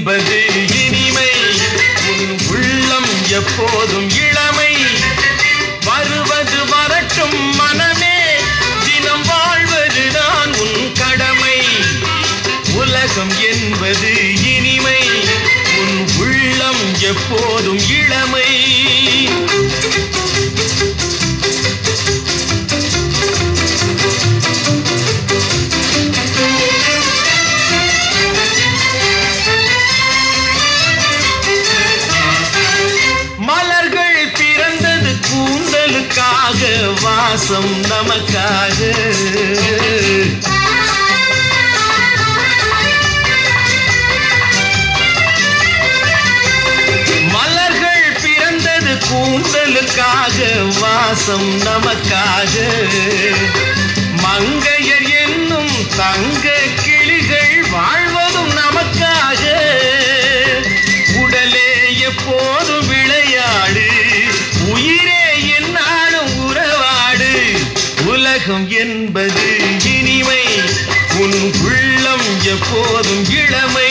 என்பது இனிமை உன் உள்ளம் எப்போதும் இளமை வருவது வரட்டும் மனமே தினம் வாழ்வதுதான் உன் கடமை உலகம் என்பது இனிமை உன் உள்ளம் எப்போதும் இளமை மலர்கள் பிறந்தது கூந்தலுக்காக வாசம் நமக்காக மலர்கள் பிறந்தது கூந்தலுக்காக வாசம் நமக்காக மங்கையர் என்னும் தங்க கிளிகள் வாழ்வதும் நமக்காக உடலே எப்போதும் விளையாடு உயிரே என்னாலும் உறவாடு உலகம் என்பது இனிமை உன் உள்ளம் எப்போதும் இளமை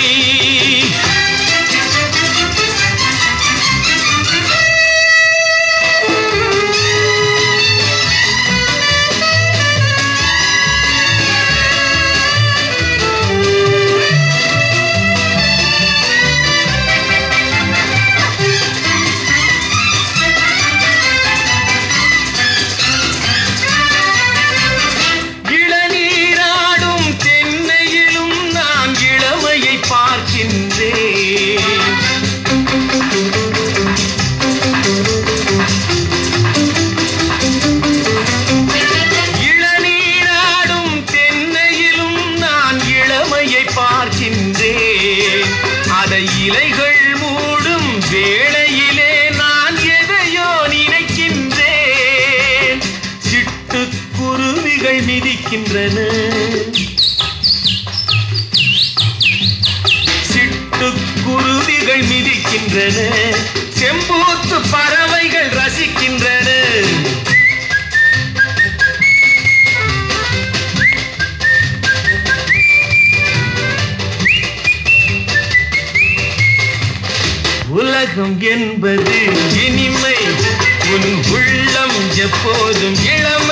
இளநீராடும் தென்னையிலும் நான் இளமையை பார்க்கின்றேன் இளநீராடும் தென்னையிலும் நான் இளமையை பார்க்கின்றேன் அதை இலைகள் மூடும் வேளையிலே நான் எதையோ நினைக்கின்றேன் சிட்டுக்குருவிகள் மிதிக்கின்றன சிட்டுக்குருவிகள் மிதிக்கின்றன செம்பூத்து பறவைகள் ரசிக்கின்றன உலகம் என்பது இனிமை உன் உள்ளம் எப்போதும் இளமை